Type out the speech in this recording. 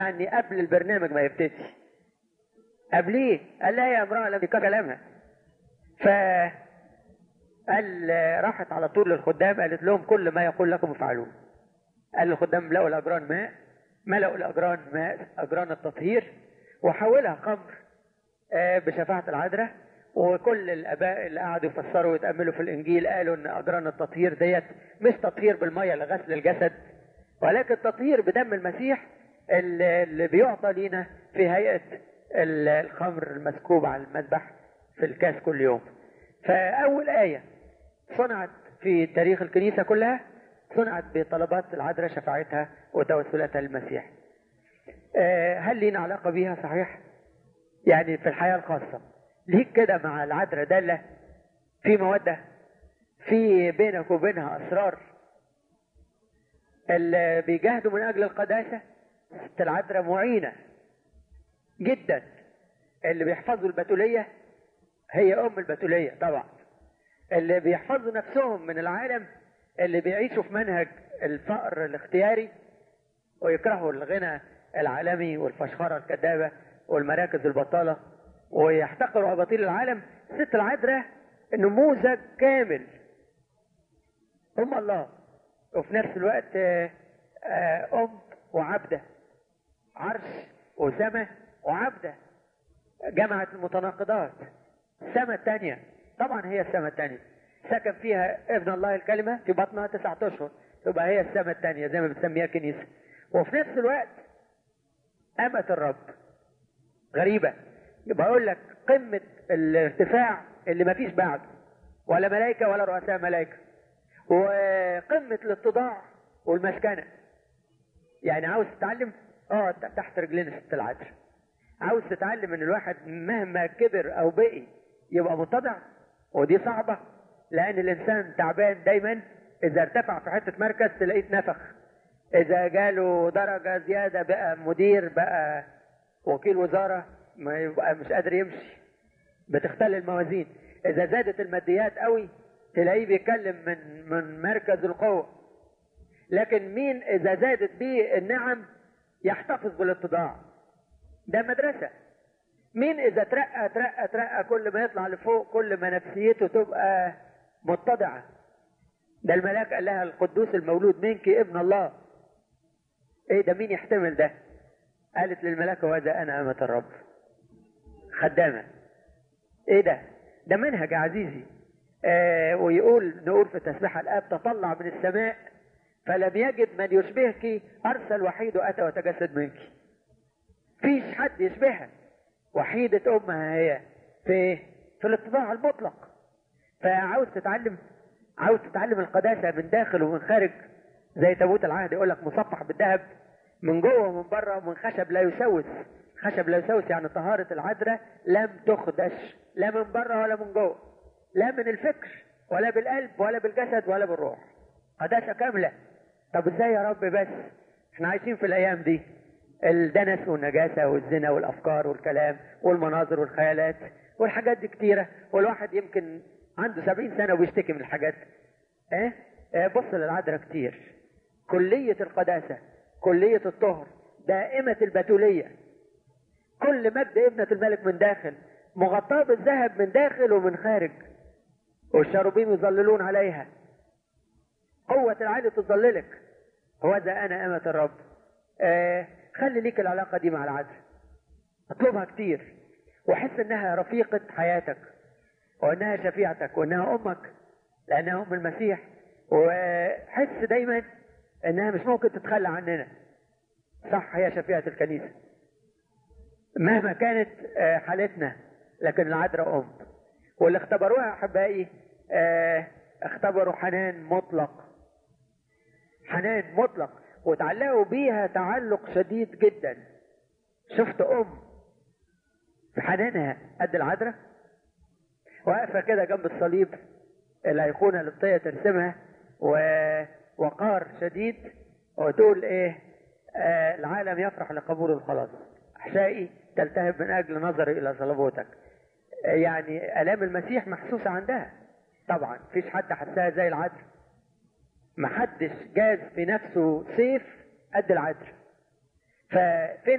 يعني قبل البرنامج ما يبتدي قبليه قال لا يا امرأة لم يكن كلامها ف قال راحت على طول للخدام قالت لهم كل ما يقول لكم افعلوه قال للخدام لقوا الاجران ماء ملأوا الاجران ماء اجران التطهير وحولها خمر آه، بشفاعة العذراء وكل الاباء اللي قعدوا يفسروا ويتاملوا في الانجيل قالوا ان اجران التطهير ديت مش تطهير بالميه لغسل الجسد ولكن تطهير بدم المسيح اللي اللي بيعطى لينا في هيئه ال- الخمر المسكوب على المذبح في الكاس كل يوم فاول ايه صنعت في تاريخ الكنيسه كلها صنعت بطلبات العذراء شفاعتها وتوسلاتها للمسيح آه، هل لينا علاقه بيها صحيح يعني في الحياه الخاصه ليك كده مع العذراء دالة في مودة في بينك وبينها أسرار اللي بيجاهدوا من أجل القداسة ست العذراء معينة جدا اللي بيحفظوا البتولية هي أم البتولية طبعا اللي بيحفظوا نفسهم من العالم اللي بيعيشوا في منهج الفقر الاختياري ويكرهوا الغنى العالمي والفشخرة الكذابة والمراكز البطالة ويحتقروا أباطيل العالم ست العذراء نموذج كامل أم الله وفي نفس الوقت آه، آه، أم وعبدة عرش وسماء وعبدة جمعت المتناقضات السماء الثانية طبعا هي السماء الثانية سكن فيها ابن الله الكلمة في بطنها تسعة أشهر تبقى هي السماء الثانية زي ما بتسميها الكنيسة وفي نفس الوقت أمة الرب غريبة بقول لك قمة الارتفاع اللي ما فيش بعده ولا ملائكة ولا رؤساء ملائكة وقمة الاتضاع والمسكنة يعني عاوز تتعلم اقعد تحت رجلين ست العذراء عاوز تتعلم ان الواحد مهما كبر او بقي يبقى متضع ودي صعبة لان الانسان تعبان دايما اذا ارتفع في حتة مركز تلاقيه اتنفخ اذا جاله درجة زيادة بقى مدير بقى وكيل وزارة ما يبقى مش قادر يمشي بتختل الموازين اذا زادت الماديات قوي تلاقيه بيتكلم من من مركز القوة لكن مين اذا زادت بيه النعم يحتفظ بالاتضاع ده مدرسة مين اذا ترقى ترقى ترقى كل ما يطلع لفوق كل ما نفسيته تبقى متضعة ده الملاك قال لها القدوس المولود منك ابن الله ايه ده مين يحتمل ده قالت للملاك وهذا انا امة الرب خدامة ايه ده ده منهج يا عزيزي آه ويقول نقول في تسبيح الاب تطلع من السماء فلم يجد من يشبهك ارسل وحيد اتى وتجسد منك فيش حد يشبهها وحيدة امها هي في في الاتباع المطلق فعاوز تتعلم عاوز تتعلم القداسة من داخل ومن خارج زي تابوت العهد يقول لك مصفح بالذهب من جوه ومن بره ومن خشب لا يسوس خشب لا يسوس يعني طهارة العذراء لم تخدش لا من بره ولا من جوه لا من الفكر ولا بالقلب ولا بالجسد ولا بالروح قداسة كاملة طب ازاي يا رب بس احنا عايشين في الايام دي الدنس والنجاسة والزنا والافكار والكلام والمناظر والخيالات والحاجات دي كتيرة والواحد يمكن عنده سبعين سنة وبيشتكي من الحاجات اه, اه بص للعذراء كتير كلية القداسة كلية الطهر دائمة البتولية كل مجد ابنة الملك من داخل مغطاة بالذهب من داخل ومن خارج والشاروبيم يظللون عليها قوة العالي تظللك هو ده أنا أمة الرب آه خلي ليك العلاقة دي مع العدل اطلبها كتير وحس انها رفيقة حياتك وانها شفيعتك وانها امك لانها ام المسيح وحس دايما انها مش ممكن تتخلى عننا صح هي شفيعة الكنيسة مهما كانت حالتنا لكن العذراء ام واللي اختبروها احبائي اختبروا حنان مطلق حنان مطلق وتعلقوا بيها تعلق شديد جدا شفت ام في حنانها قد العذراء واقفه كده جنب الصليب الايقونه اللي الطيه ترسمها ووقار شديد وتقول ايه آه العالم يفرح لقبول الخلاص احشائي تلتهب من اجل نظري الى صلبوتك آه يعني الام المسيح محسوسه عندها طبعا فيش حد حسها زي العذراء محدش جاز في نفسه سيف قد العذراء ففين